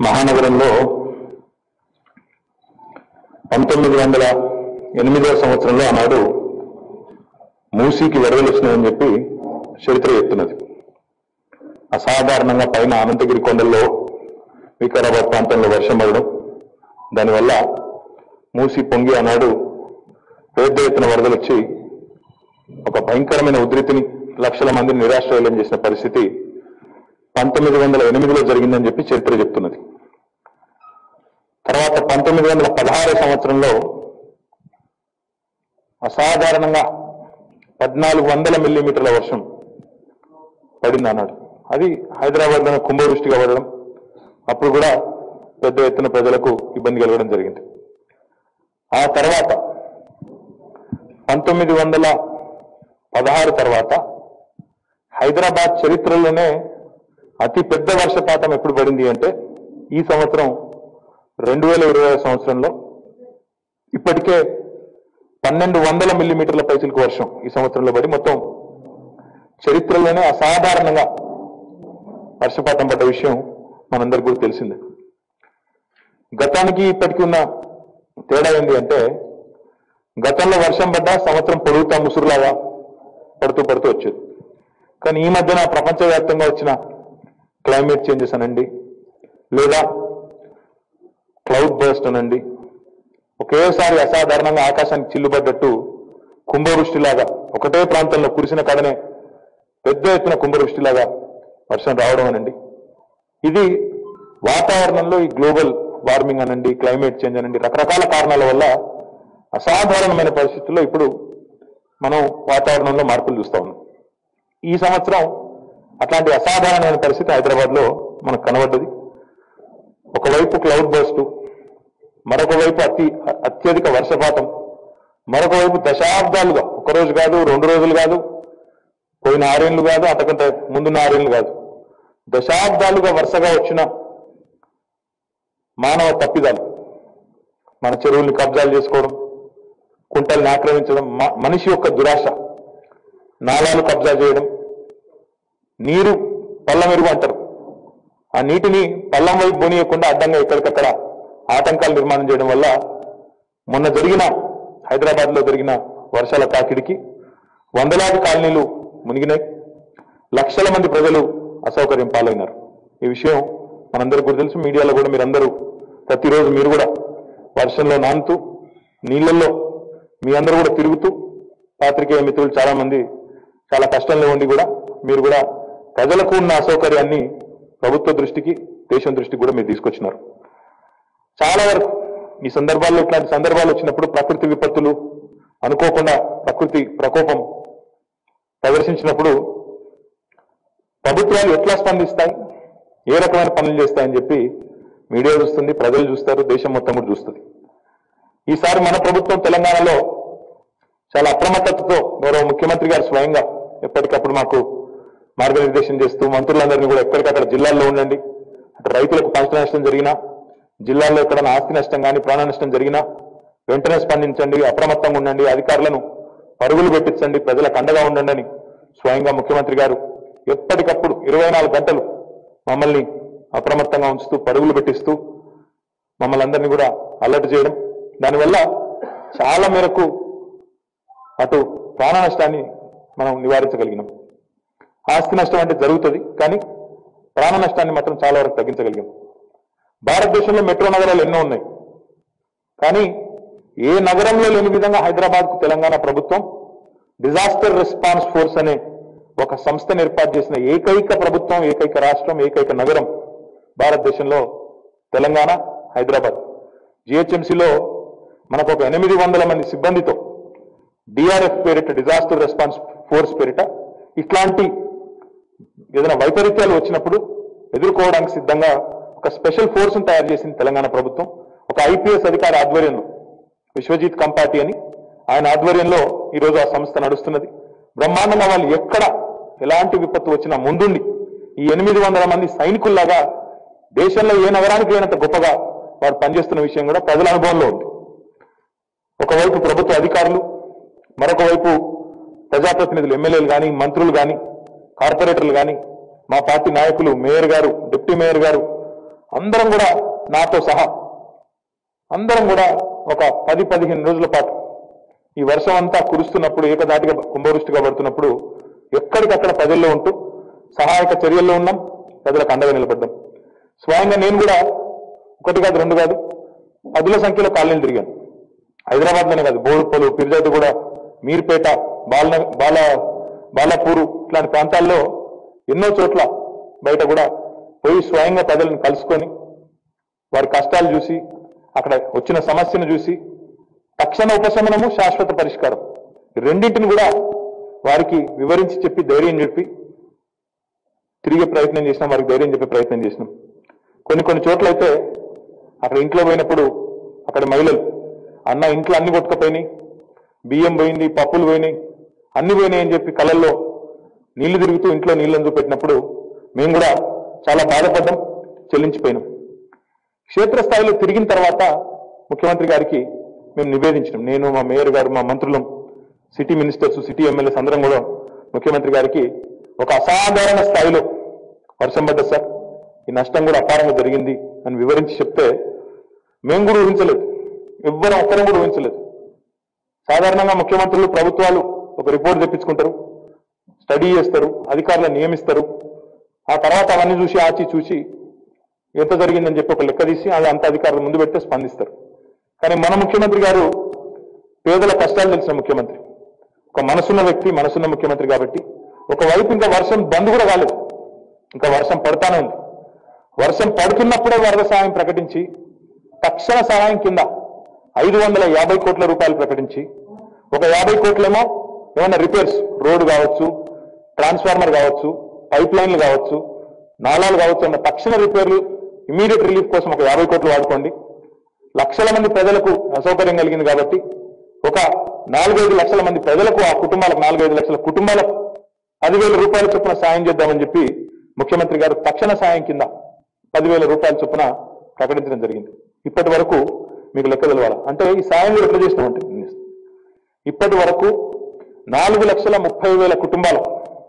మహానగరంలో పంతొమ్మిది వందల ఎనిమిదవ సంవత్సరంలో ఆనాడు మూసీకి వరదలు వచ్చినాయని చెప్పి చరిత్ర చెప్తున్నది అసాధారణంగా పైన అనంతగిరి కొండల్లో వికారాబాద్ ప్రాంతంలో వర్షం పడడం దానివల్ల మూసి పొంగి ఆనాడు పెద్ద ఎత్తున వరదలు వచ్చి ఒక భయంకరమైన ఉధృతిని లక్షల మందిని నిరాశ్రయం చేసిన పరిస్థితి పంతొమ్మిది వందల ఎనిమిదిలో జరిగిందని చెప్పి చరిత్ర చెప్తున్నది తర్వాత పంతొమ్మిది వందల పదహారు సంవత్సరంలో అసాధారణంగా పద్నాలుగు వందల మిల్లీమీటర్ల వర్షం పడింది అన్నాడు అది హైదరాబాద్ లో కుంభవృష్టిగా పడడం అప్పుడు కూడా పెద్ద ఎత్తున ప్రజలకు ఇబ్బంది కలగడం జరిగింది ఆ తర్వాత పంతొమ్మిది వందల పదహారు తర్వాత హైదరాబాద్ చరిత్రలోనే అతి పెద్ద వర్షపాతం ఎప్పుడు పడింది అంటే ఈ సంవత్సరం రెండు వేల ఇరవై సంవత్సరంలో ఇప్పటికే పన్నెండు వందల మిల్లీమీటర్ల పైసలకు వర్షం ఈ సంవత్సరంలో పడి మొత్తం చరిత్రలోనే అసాధారణంగా వర్షపాతం పడ్డ విషయం మనందరికీ కూడా తెలిసిందే గతానికి ఇప్పటికి ఉన్న తేడా ఏంటి అంటే గతంలో వర్షం పడ్డా సంవత్సరం పొడుగుతా ముసురులాగా పడుతూ పడుతూ వచ్చేది కానీ ఈ మధ్యన ప్రపంచవ్యాప్తంగా వచ్చిన క్లైమేట్ చేంజెస్ అనండి లేదా క్లౌడ్ బర్స్ట్ అనండి ఒకేసారి అసాధారణంగా ఆకాశానికి చిల్లుబడ్డట్టు కుంభవృష్టిలాగా ఒకటే ప్రాంతంలో కురిసిన కడనే పెద్ద ఎత్తున కుంభవృష్టిలాగా వర్షం రావడం అనండి ఇది వాతావరణంలో ఈ గ్లోబల్ వార్మింగ్ అనండి క్లైమేట్ చేంజ్ అనండి రకరకాల కారణాల వల్ల అసాధారణమైన పరిస్థితుల్లో ఇప్పుడు మనం వాతావరణంలో మార్పులు చూస్తా ఉన్నాం ఈ సంవత్సరం అట్లాంటి అసాధారణమైన పరిస్థితి హైదరాబాద్ లో మనకు కనబడ్డది ఒకవైపు క్లౌడ్ బర్స్ట్ మరొక వైపు అతి అత్యధిక వర్షపాతం మరొక వైపు దశాబ్దాలుగా ఒక రోజు కాదు రెండు రోజులు కాదు పోయిన ఆరేళ్లు కాదు అంతకంటే ముందున్న ఆరేళ్లు కాదు దశాబ్దాలుగా వరుసగా వచ్చిన మానవ తప్పిదాలు మన చెరువుల్ని కబ్జాలు చేసుకోవడం కుంటల్ని ఆక్రమించడం మ- మనిషి యొక్క దురాశ నాలాలు కబ్జా చేయడం నీరు పల్లమెరుగు అంటారు ఆ నీటిని పల్లం వైపు పోనీయకుండా అడ్డంగా ఎక్కడికక్కడ ఆటంకాలు నిర్మాణం చేయడం వల్ల మొన్న జరిగిన హైదరాబాద్ లో జరిగిన వర్షాల తాకిడికి వందలాది కాలనీలు మునిగినాయి లక్షల మంది ప్రజలు అసౌకర్యం పాలైనారు ఈ విషయం మనందరికీ కూడా తెలుసు మీడియాలో కూడా మీరందరూ ప్రతిరోజు మీరు కూడా వర్షంలో నానుతూ నీళ్ళల్లో మీ అందరూ కూడా తిరుగుతూ పాత్రికేయ మిత్రులు చాలా మంది చాలా కష్టంలో ఉండి కూడా మీరు కూడా ప్రజలకు ఉన్న అసౌకర్యాన్ని ప్రభుత్వ దృష్టికి దేశం దృష్టికి కూడా మీరు తీసుకొచ్చినారు చాలా వరకు ఈ సందర్భాల్లో ఇట్లాంటి సందర్భాలు వచ్చినప్పుడు ప్రకృతి విపత్తులు అనుకోకుండా ప్రకృతి ప్రకోపం ప్రదర్శించినప్పుడు ప్రభుత్వాలు ఎట్లా స్పందిస్తాయి ఏ రకమైన పనులు చేస్తాయని చెప్పి మీడియా చూస్తుంది ప్రజలు చూస్తారు దేశం మొత్తం కూడా చూస్తుంది ఈసారి మన ప్రభుత్వం తెలంగాణలో చాలా అప్రమత్తతతో గౌరవ ముఖ్యమంత్రి గారు స్వయంగా ఎప్పటికప్పుడు మాకు మార్గనిర్దేశం చేస్తూ మంత్రులందరినీ కూడా ఎక్కడికక్కడ జిల్లాల్లో ఉండండి అటు రైతులకు పంట నష్టం జరిగినా జిల్లాల్లో ఎక్కడైనా ఆస్తి నష్టం కానీ ప్రాణ నష్టం జరిగినా వెంటనే స్పందించండి అప్రమత్తంగా ఉండండి అధికారులను పరుగులు పెట్టించండి ప్రజలకు అండగా ఉండండి అని స్వయంగా ముఖ్యమంత్రి గారు ఎప్పటికప్పుడు ఇరవై నాలుగు గంటలు మమ్మల్ని అప్రమత్తంగా ఉంచుతూ పరుగులు పెట్టిస్తూ మమ్మల్ని అందరినీ కూడా అలర్ట్ చేయడం దానివల్ల చాలా మేరకు అటు ప్రాణ నష్టాన్ని మనం నివారించగలిగినాం ఆస్తి నష్టం అంటే జరుగుతుంది కానీ ప్రాణ నష్టాన్ని మాత్రం చాలా వరకు తగ్గించగలిగాం భారతదేశంలో మెట్రో నగరాలు ఎన్నో ఉన్నాయి కానీ ఏ నగరంలో లేని విధంగా హైదరాబాద్ కు తెలంగాణ ప్రభుత్వం డిజాస్టర్ రెస్పాన్స్ ఫోర్స్ అనే ఒక సంస్థను ఏర్పాటు చేసిన ఏకైక ప్రభుత్వం ఏకైక రాష్ట్రం ఏకైక నగరం భారతదేశంలో తెలంగాణ హైదరాబాద్ జిహెచ్ఎంసీలో మనకు ఒక ఎనిమిది వందల మంది సిబ్బందితో డిఆర్ఎఫ్ పేరిట డిజాస్టర్ రెస్పాన్స్ ఫోర్స్ పేరిట ఇట్లాంటి ఏదైనా వైపరీత్యాలు వచ్చినప్పుడు ఎదుర్కోవడానికి సిద్ధంగా ఒక స్పెషల్ ఫోర్స్ తయారు చేసింది తెలంగాణ ప్రభుత్వం ఒక ఐపీఎస్ అధికారి ఆధ్వర్యంలో విశ్వజిత్ కంపాటి అని ఆయన ఆధ్వర్యంలో ఈరోజు ఆ సంస్థ నడుస్తున్నది బ్రహ్మాండంగా వాళ్ళు ఎక్కడ ఎలాంటి విపత్తు వచ్చినా ముందుండి ఈ ఎనిమిది వందల మంది సైనికుల్లాగా దేశంలో ఏ నగరానికి లేనంత గొప్పగా వారు పనిచేస్తున్న విషయం కూడా ప్రజల అనుభవంలో ఉంది ఒకవైపు ప్రభుత్వ అధికారులు మరొక వైపు ప్రజాప్రతినిధులు ఎమ్మెల్యేలు కానీ మంత్రులు కానీ కార్పొరేటర్లు కానీ మా పార్టీ నాయకులు మేయర్ గారు డిప్యూటీ మేయర్ గారు అందరం కూడా నాతో సహా అందరం కూడా ఒక పది పదిహేను రోజుల పాటు ఈ వర్షం అంతా కురుస్తున్నప్పుడు ఏకదాటిగా కుంభవృష్టిగా పడుతున్నప్పుడు ఎక్కడికక్కడ ప్రజల్లో ఉంటూ సహాయక చర్యల్లో ఉన్నాం ప్రజలకు అండగా నిలబడ్డాం స్వయంగా నేను కూడా ఒకటి కాదు రెండు కాదు పదుల సంఖ్యలో కాలనీలు తిరిగాను హైదరాబాద్లోనే కాదు బోడుపల్లి పిర్జాది కూడా మీర్పేట బాల బాల బాలాపూరు ఇట్లాంటి ప్రాంతాల్లో ఎన్నో చోట్ల బయట కూడా పోయి స్వయంగా ప్రజలను కలుసుకొని వారి కష్టాలు చూసి అక్కడ వచ్చిన సమస్యను చూసి తక్షణ ఉపశమనము శాశ్వత పరిష్కారం ఈ రెండింటిని కూడా వారికి వివరించి చెప్పి ధైర్యం చెప్పి తిరిగే ప్రయత్నం చేసినాం వారికి ధైర్యం చెప్పే ప్రయత్నం చేసినాం కొన్ని కొన్ని చోట్ల అయితే అక్కడ ఇంట్లో పోయినప్పుడు అక్కడ మహిళలు అన్న ఇంట్లో అన్ని కొట్టుకపోయినాయి బియ్యం పోయింది పప్పులు పోయినాయి అన్ని పోయినాయి అని చెప్పి కళ్ళల్లో నీళ్లు తిరుగుతూ ఇంట్లో నీళ్ళని చూపెట్టినప్పుడు మేము కూడా చాలా బాధపడ్డాం చెల్లించిపోయినాం క్షేత్రస్థాయిలో తిరిగిన తర్వాత ముఖ్యమంత్రి గారికి మేము నివేదించినాం నేను మా మేయర్ గారు మా మంత్రులు సిటీ మినిస్టర్స్ సిటీ ఎమ్మెల్యేస్ అందరం కూడా ముఖ్యమంత్రి గారికి ఒక అసాధారణ స్థాయిలో వర్షం పడ్డది సార్ ఈ నష్టం కూడా అపారంగా జరిగింది అని వివరించి చెప్తే మేము కూడా ఊహించలేదు ఎవ్వరం ఒక్కరం కూడా ఊహించలేదు సాధారణంగా ముఖ్యమంత్రులు ప్రభుత్వాలు ఒక రిపోర్ట్ తెప్పించుకుంటారు స్టడీ చేస్తారు అధికారులను నియమిస్తారు ఆ తర్వాత అవన్నీ చూసి ఆచి చూసి ఎంత జరిగిందని చెప్పి ఒక లెక్క తీసి అది అంత అధికారులు ముందు పెడితే స్పందిస్తారు కానీ మన ముఖ్యమంత్రి గారు పేదల కష్టాలు తెలిసిన ముఖ్యమంత్రి ఒక మనసున్న వ్యక్తి మనసున్న ముఖ్యమంత్రి కాబట్టి ఒకవైపు ఇంకా వర్షం బంద్ కూడా కాలేదు ఇంకా వర్షం పడతానే ఉంది వర్షం పడుతున్నప్పుడే వరద సహాయం ప్రకటించి తక్షణ సహాయం కింద ఐదు వందల యాభై కోట్ల రూపాయలు ప్రకటించి ఒక యాభై కోట్లేమో ఏమన్నా రిపేర్స్ రోడ్డు కావచ్చు ట్రాన్స్ఫార్మర్ కావచ్చు పైప్ లైన్లు కావచ్చు నాలాలు కావచ్చు అన్న తక్షణ రిపేర్లు ఇమీడియట్ రిలీఫ్ కోసం ఒక యాభై కోట్లు వాడుకోండి లక్షల మంది ప్రజలకు అసౌకర్యం కలిగింది కాబట్టి ఒక నాలుగైదు లక్షల మంది ప్రజలకు ఆ కుటుంబాలకు నాలుగైదు లక్షల కుటుంబాలకు పదివేల రూపాయల చొప్పున సాయం చేద్దామని చెప్పి ముఖ్యమంత్రి గారు తక్షణ సాయం కింద పదివేల రూపాయల చొప్పున ప్రకటించడం జరిగింది ఇప్పటి వరకు మీకు లెక్క తెలవాలి అంటే ఈ సాయం మీరు ఎట్లా చేసినామంటే ఇప్పటి వరకు నాలుగు లక్షల ముప్పై వేల కుటుంబాలకు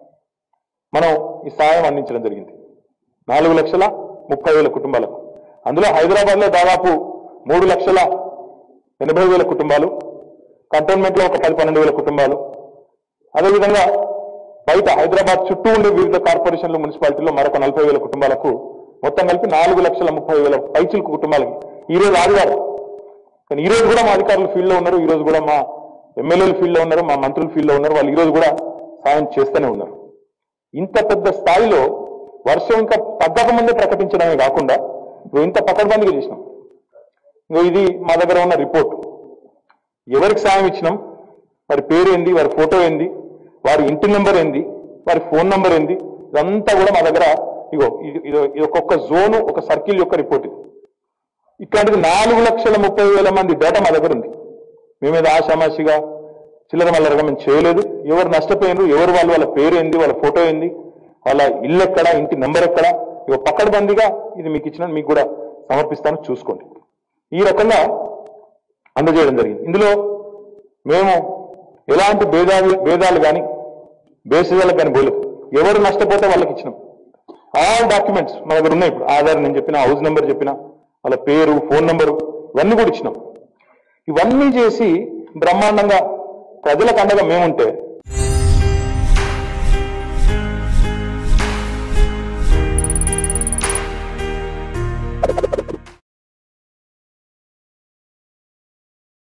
మనం ఈ సాయం అందించడం జరిగింది నాలుగు లక్షల ముప్పై వేల కుటుంబాలకు అందులో హైదరాబాద్ లో దాదాపు మూడు లక్షల ఎనభై వేల కుటుంబాలు కంటోన్మెంట్ లో ఒక పది పన్నెండు వేల కుటుంబాలు అదేవిధంగా బయట హైదరాబాద్ చుట్టూ ఉండే వివిధ కార్పొరేషన్లు మున్సిపాలిటీలో మరొక నలభై వేల కుటుంబాలకు మొత్తం కలిపి నాలుగు లక్షల ముప్పై వేల పైచిలకు కుటుంబాలకి ఈ రోజు ఆదివారం కానీ ఈ రోజు కూడా మా అధికారులు ఫీల్డ్ లో ఉన్నారు ఈ రోజు కూడా మా ఎమ్మెల్యేలు ఫీల్డ్ లో ఉన్నారు మా మంత్రులు ఫీల్డ్ లో ఉన్నారు వాళ్ళు ఈ రోజు కూడా సాయం చేస్తూనే ఉన్నారు ఇంత పెద్ద స్థాయిలో వర్షం ఇంకా తగ్గక ముందే ప్రకటించడమే కాకుండా ఇప్పుడు ఇంత పకడ్బందీగా చేసినాం ఇంకో ఇది మా దగ్గర ఉన్న రిపోర్ట్ ఎవరికి సాయం ఇచ్చినాం వారి పేరు ఏంది వారి ఫోటో ఏంది వారి ఇంటి నెంబర్ ఏంది వారి ఫోన్ నెంబర్ ఏంది ఇదంతా కూడా మా దగ్గర ఇగో ఇది ఇది- ఇది ఒక్కొక్క జోను ఒక సర్కిల్ యొక్క రిపోర్ట్ ఇది ఇట్లాంటిది నాలుగు లక్షల ముప్పై వేల మంది డేటా మా దగ్గర ఉంది మేమేదో ఆషామాషిగా చిల్లర మల్లరగా మేము చేయలేదు ఎవరు నష్టపోయినారు ఎవరు వాళ్ళు వాళ్ళ పేరు ఏంది వాళ్ళ ఫోటో ఏంది వాళ్ళ ఇల్లు ఎక్కడ ఇంటి నెంబర్ ఎక్కడ ఇక పక్కడబందిగా ఇది మీకు ఇచ్చిన మీకు కూడా సమర్పిస్తాను చూసుకోండి ఈ రకంగా అందజేయడం జరిగింది ఇందులో మేము ఎలాంటి భేదాలు భేదాలు కానీ బేసిజాలకు కానీ పోలేదు ఎవరు నష్టపోతే వాళ్ళకి ఇచ్చినాం ఆల్ డాక్యుమెంట్స్ మన దగ్గర ఉన్నాయి ఇప్పుడు ఆధార్ నేను చెప్పిన హౌస్ నెంబర్ చెప్పిన వాళ్ళ పేరు ఫోన్ నెంబరు ఇవన్నీ కూడా ఇచ్చినాం ఇవన్నీ చేసి బ్రహ్మాండంగా ప్రజలకు అండగా మేముంటే